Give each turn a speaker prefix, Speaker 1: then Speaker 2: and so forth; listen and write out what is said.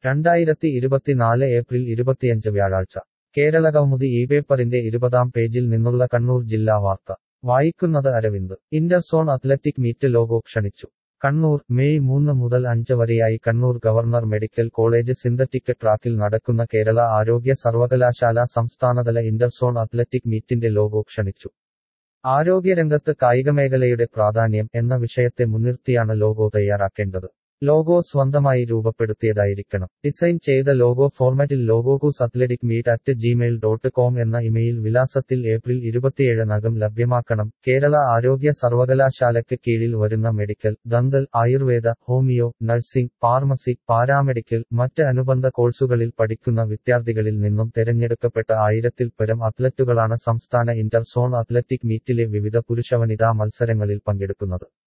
Speaker 1: രണ്ടായിരത്തി ഇരുപത്തിനാല് ഏപ്രിൽ ഇരുപത്തിയഞ്ച് വ്യാഴാഴ്ച കേരള കൗമുദി ഈ പേപ്പറിന്റെ ഇരുപതാം പേജിൽ നിന്നുള്ള കണ്ണൂർ ജില്ലാ വാർത്ത വായിക്കുന്നത് Aravind interzone athletic meet logo ക്ഷണിച്ചു കണ്ണൂർ മെയ് മൂന്ന് മുതൽ അഞ്ച് വരെയായി Kannur government medical college synthetic ട്രാക്കിൽ നടക്കുന്ന കേരള ആരോഗ്യ സർവകലാശാല സംസ്ഥാനതല ഇന്റർസോൺ അത്ലറ്റിക് മീറ്റിന്റെ ലോഗോ ക്ഷണിച്ചു ആരോഗ്യരംഗത്ത് കായികമേഖലയുടെ പ്രാധാന്യം എന്ന വിഷയത്തെ മുൻനിർത്തിയാണ് ലോഗോ തയ്യാറാക്കേണ്ടത് ലോഗോ സ്വന്തമായി രൂപപ്പെടുത്തിയതായിരിക്കണം ഡിസൈൻ ചെയ്ത ലോഗോ ഫോർമാറ്റിൽ ലോഗോകൂസ് athletic meet at Gmail dot com എന്ന ഇമെയിൽ വിലാസത്തിൽ ഏപ്രിൽ ഇരുപത്തിയേഴിനകം ലഭ്യമാക്കണം കേരള ആരോഗ്യ സർവകലാശാലയ്ക്ക് കീഴിൽ വരുന്ന medical dental Ayurveda homeo nursing pharmacy paramedical മറ്റ് അനുബന്ധ കോഴ്സുകളിൽ പഠിക്കുന്ന വിദ്യാർത്ഥികളിൽ നിന്നും തെരഞ്ഞെടുക്കപ്പെട്ട ആയിരത്തിൽ പരം അത്ലറ്റുകളാണ് സംസ്ഥാന ഇന്റർ സോൺ അത്ലറ്റിക് മീറ്റിലെ വിവിധ പുരുഷവനിതാ മത്സരങ്ങളിൽ പങ്കെടുക്കുന്നത്